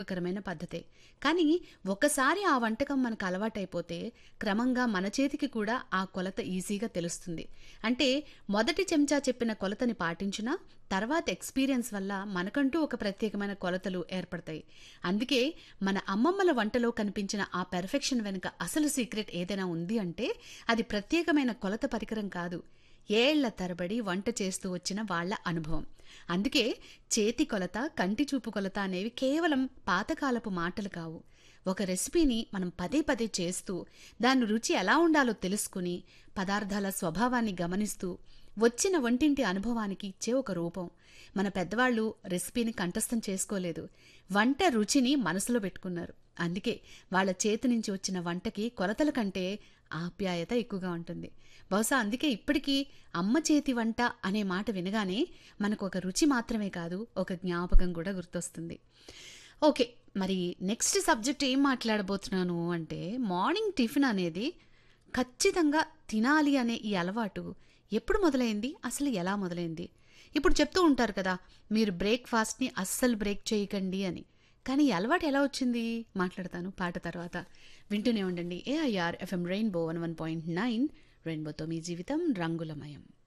ఆరోగ్యకరమైన పద్ధతే కానీ ఒకసారి ఆ వంటకం మనకు అలవాటైపోతే క్రమంగా మన చేతికి కూడా ఆ కొలత ఈజీగా తెలుస్తుంది అంటే మొదటి చెంచా చెప్పిన కొలతని పాటించినా తర్వాత ఎక్స్పీరియన్స్ వల్ల మనకంటూ ఒక ప్రత్యేకమైన కొలతలు ఏర్పడతాయి అందుకే మన అమ్మమ్మల వంటలో కనిపించిన ఆ పెర్ఫెక్షన్ వెనుక అసలు సీక్రెట్ ఏదైనా ఉంది అంటే అది ప్రత్యేకమైన కొలత పరికరం కాదు ఏళ్ల తరబడి వంట చేస్తూ వచ్చిన వాళ్ళ అనుభవం అందుకే చేతి కొలత కంటి చూపు కొలత అనేవి కేవలం పాతకాలపు మాటలు కావు ఒక రెసిపీని మనం పదే పదే చేస్తూ దాని రుచి ఎలా ఉండాలో తెలుసుకుని పదార్థాల స్వభావాన్ని గమనిస్తూ వచ్చిన వంటింటి అనుభవానికి ఇచ్చే ఒక రూపం మన పెద్దవాళ్ళు రెసిపీని కంఠస్థం చేసుకోలేదు వంట రుచిని మనసులో పెట్టుకున్నారు అందుకే వాళ్ళ చేతి నుంచి వచ్చిన వంటకి కొలతల కంటే ఆప్యాయత ఎక్కువగా ఉంటుంది బహుశా అందుకే ఇప్పటికీ అమ్మ చేతి వంట అనే మాట వినగానే మనకు ఒక రుచి మాత్రమే కాదు ఒక జ్ఞాపకం కూడా గుర్తొస్తుంది ఓకే మరి నెక్స్ట్ సబ్జెక్ట్ ఏం మాట్లాడబోతున్నాను అంటే మార్నింగ్ టిఫిన్ అనేది ఖచ్చితంగా తినాలి అనే ఈ అలవాటు ఎప్పుడు మొదలైంది అసలు ఎలా మొదలైంది ఇప్పుడు చెప్తూ ఉంటారు కదా మీరు బ్రేక్ఫాస్ట్ని అస్సలు బ్రేక్ చేయకండి అని కానీ ఈ అలవాటు ఎలా వచ్చింది మాట్లాడతాను పాట తర్వాత వింటూనే ఉండండి AIR FM rainbow one one point nine రెయిన్బోతో మీ జీవితం రంగులమయం